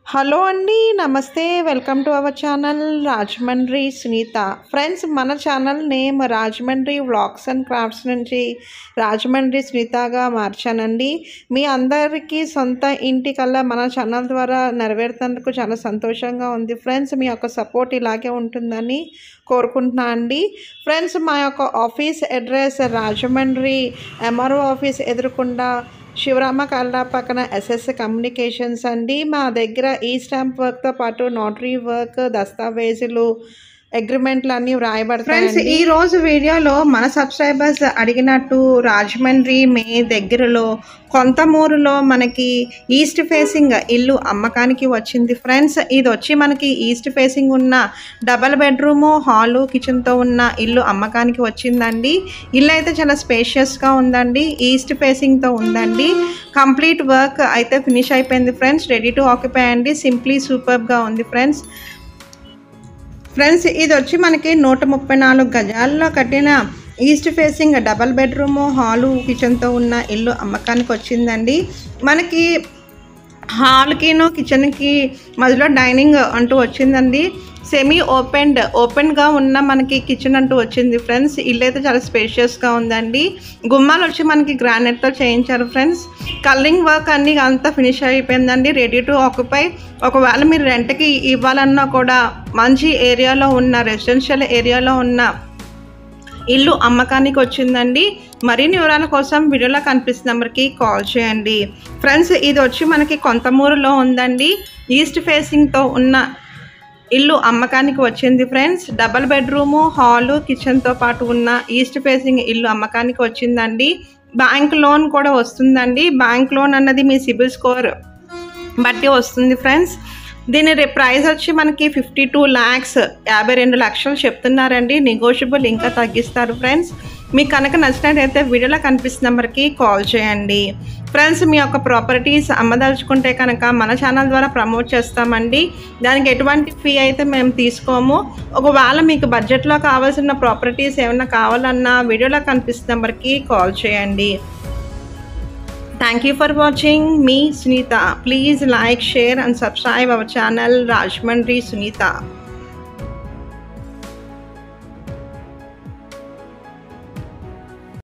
Hello అండి నమస్తే welcome to our channel Rajahmundry Sunitha friends మన ఛానల్ name Rajahmundry vlogs and crafts నుంచి రాజమండ్రి సునీతగా మార్చానండి మీ అందరికీ సొంత ఇంటికల్లా మన ఛానల్ ద్వారా నెరవేరుతందుకు చాలా సంతోషంగా ఉంది ఫ్రెండ్స్ మీ యొక్క సపోర్ట్ ఇలాగే ఉంటుందని కోరుకుంటున్నా అండి ఫ్రెండ్స్ మా యొక్క office address Rajahmundry MRO office ఎదురుకుండా శివరామ కల్లా పక్కన ఎస్ఎస్ కమ్యూనికేషన్స్ అండి మా దగ్గర ఈ స్టాంప్ వర్క్తో పాటు నోటరీ వర్క్ దస్తావేజులు అగ్రిమెంట్లు అన్నీ వ్రాయబడతాయి ఫ్రెండ్స్ ఈ రోజు వీడియోలో మన సబ్స్క్రైబర్స్ అడిగినట్టు రాజమండ్రి మే దగ్గరలో కొంతమూరులో మనకి ఈస్ట్ ఫేసింగ్ ఇల్లు అమ్మకానికి వచ్చింది ఫ్రెండ్స్ ఇది వచ్చి మనకి ఈస్ట్ ఫేసింగ్ ఉన్న డబల్ బెడ్రూము హాలు కిచెన్తో ఉన్న ఇల్లు అమ్మకానికి వచ్చిందండి ఇల్లు అయితే చాలా స్పేషియస్గా ఉందండి ఈస్ట్ ఫేసింగ్తో ఉందండి కంప్లీట్ వర్క్ అయితే ఫినిష్ అయిపోయింది ఫ్రెండ్స్ రెడీ టు ఆక్యుపై అండి సింప్లీ సూపర్గా ఉంది ఫ్రెండ్స్ ఫ్రెండ్స్ ఇది వచ్చి మనకి నూట ముప్పై నాలుగు గజాల్లో కట్టిన east facing double bedroom hall కిచెన్తో ఉన్న ఇల్లు అమ్మకానికి వచ్చిందండి మనకి హాల్కిను కిచెన్కి మధ్యలో డైనింగ్ అంటూ వచ్చిందండి సెమీ ఓపెన్డ్ ఓపెన్గా ఉన్న మనకి కిచెన్ అంటూ వచ్చింది ఫ్రెండ్స్ ఇల్లు అయితే చాలా స్పేషియస్గా ఉందండి గుమ్మాలు వచ్చి మనకి గ్రానైట్తో చేయించారు ఫ్రెండ్స్ కలరింగ్ వర్క్ అన్ని అంతా ఫినిష్ అయిపోయిందండి రెడీ టు ఆక్యుపై ఒకవేళ మీరు రెంట్కి ఇవ్వాలన్నా కూడా మంచి ఏరియాలో ఉన్న రెసిడెన్షియల్ ఏరియాలో ఉన్న ఇల్లు అమ్మకానికి వచ్చిందండి మరిన్ని వివరాల కోసం వీడియోలో కనిపిస్తున్న నెంబర్కి కాల్ చేయండి ఫ్రెండ్స్ ఇది వచ్చి మనకి కొంతమూరులో ఉందండి ఈస్ట్ ఫేసింగ్తో ఉన్న ఇల్లు అమ్మకానికి వచ్చింది ఫ్రెండ్స్ డబల్ బెడ్రూము హాలు కిచెన్తో పాటు ఉన్న ఈస్ట్ ఫేసింగ్ ఇల్లు అమ్మకానికి వచ్చిందండి బ్యాంక్ లోన్ కూడా వస్తుందండి బ్యాంక్ లోన్ అన్నది మీ సిబిల్ స్కోర్ బట్టి వస్తుంది ఫ్రెండ్స్ దీని రే- ప్రైస్ వచ్చి మనకి ఫిఫ్టీ టూ ల్యాక్స్ యాభై రెండు లక్షలు చెప్తున్నారండి నెగోషియబుల్ ఇంకా తగ్గిస్తారు ఫ్రెండ్స్ మీకు కనుక నచ్చినట్టయితే వీడియోలో కనిపిస్తున్న నెంబర్కి కాల్ చేయండి ఫ్రెండ్స్ మీ యొక్క ప్రాపర్టీస్ అమ్మదలుచుకుంటే కనుక మన ఛానల్ ద్వారా ప్రమోట్ చేస్తామండి దానికి ఎటువంటి ఫీ అయితే మేము తీసుకోము ఒకవేళ మీకు బడ్జెట్లో కావాల్సిన ప్రాపర్టీస్ ఏమైనా కావాలన్నా వీడియోలో కనిపిస్తున్న నెంబర్కి కాల్ చేయండి Thank you for watching me, Sunita. Please like, share, and subscribe our channel Rajmandri Sunita.